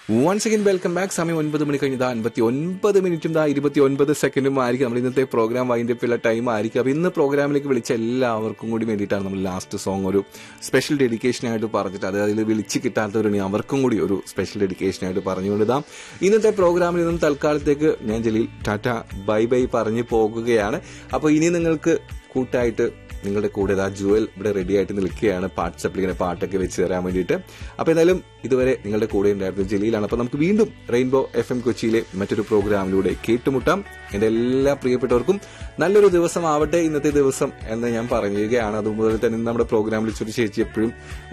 once again welcome back സമയം ഒൻപത് മണി കഴിഞ്ഞതാ അൻപത്തി ഒൻപത് മിനിറ്റും ദാ ഇരുപത്തി ഒൻപത് സെക്കൻഡും ആയിരിക്കും നമ്മൾ ഇന്നത്തെ പ്രോഗ്രാം വൈൻഡപ്പിലുള്ള ടൈം ആയിരിക്കും അപ്പോൾ ഇന്ന് പ്രോഗ്രാമിലേക്ക് വിളിച്ച എല്ലാവർക്കും കൂടി വേണ്ടിയിട്ടാണ് നമ്മൾ ലാസ്റ്റ് സോങ് ഒരു സ്പെഷ്യൽ ഡെഡിക്കേഷൻ ആയിട്ട് പറഞ്ഞിട്ട് അത് അതിൽ വിളിച്ച് കിട്ടാത്തവരുണ്ടെങ്കിൽ അവർക്കും കൂടി ഒരു സ്പെഷ്യൽ ഡെഡിക്കേഷൻ ആയിട്ട് പറഞ്ഞുകൊണ്ട് ഇതാ ഇന്നത്തെ പ്രോഗ്രാമിൽ നിന്നും തൽക്കാലത്തേക്ക് ഞാൻ ജലീൽ ടാറ്റ ബൈ ബൈ പറഞ്ഞു പോകുകയാണ് അപ്പോൾ ഇനി നിങ്ങൾക്ക് കൂട്ടായിട്ട് നിങ്ങളുടെ കൂടെ ആ ജുവൽ ഇവിടെ റെഡി ആയിട്ട് നിൽക്കുകയാണ് വാട്സപ്പിൽ ഇങ്ങനെ പാട്ടൊക്കെ വെച്ച് തരാൻ വേണ്ടിയിട്ട് അപ്പോൾ എന്തായാലും ഇതുവരെ നിങ്ങളുടെ കൂടെ ഉണ്ടായിരുന്നത് ജലീലാണ് അപ്പോൾ നമുക്ക് വീണ്ടും റെയിൻബോ എഫ് എം കൊച്ചിയിലെ മറ്റൊരു പ്രോഗ്രാമിലൂടെ കേട്ടുമുട്ടാം എൻ്റെ എല്ലാ പ്രിയപ്പെട്ടവർക്കും നല്ലൊരു ദിവസം ആവട്ടെ ഇന്നത്തെ ദിവസം എന്ന് ഞാൻ പറയുകയാണ് അതുപോലെ തന്നെ നമ്മുടെ പ്രോഗ്രാമിൽ ചൊരു ചേച്ചി എപ്പോഴും